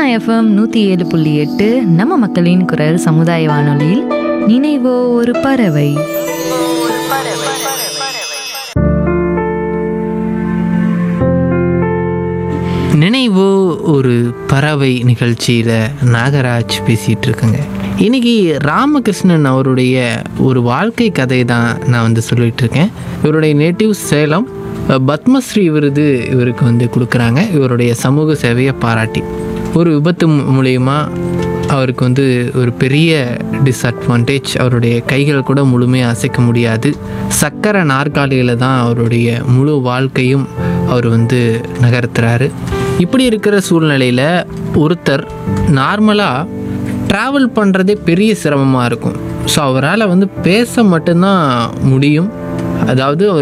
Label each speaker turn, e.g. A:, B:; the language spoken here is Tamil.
A: எஃப்எம் நூற்றி ஏழு புள்ளி எட்டு நம்ம மக்களின் குரல் சமுதாய வானொலியில் நினைவோ ஒரு பறவை
B: நினைவோ ஒரு பறவை நிகழ்ச்சியில் நாகராஜ் பேசிகிட்டு இருக்கேங்க இன்னைக்கு ராமகிருஷ்ணன் அவருடைய ஒரு வாழ்க்கை கதை தான் நான் வந்து சொல்லிட்டு இருக்கேன் இவருடைய நேட்டிவ் சேலம் பத்மஸ்ரீ விருது இவருக்கு வந்து கொடுக்குறாங்க இவருடைய சமூக சேவையை பாராட்டி ஒரு விபத்து மூ- மூலியமா அவருக்கு வந்து ஒரு பெரிய டிஸ்அட்வான்டேஜ் அவருடைய கைகள் கூட முழுமையாக அசைக்க முடியாது சக்கர நாற்காலியில் தான் அவருடைய முழு வாழ்க்கையும் அவர் வந்து நகர்த்துறாரு இப்படி இருக்கிற சூழ்நிலையில் ஒருத்தர் நார்மலாக ட்ராவல் பண்ணுறதே பெரிய சிரமமாக இருக்கும் ஸோ அவரால் வந்து பேச மட்டும்தான் முடியும் அதாவது அவர்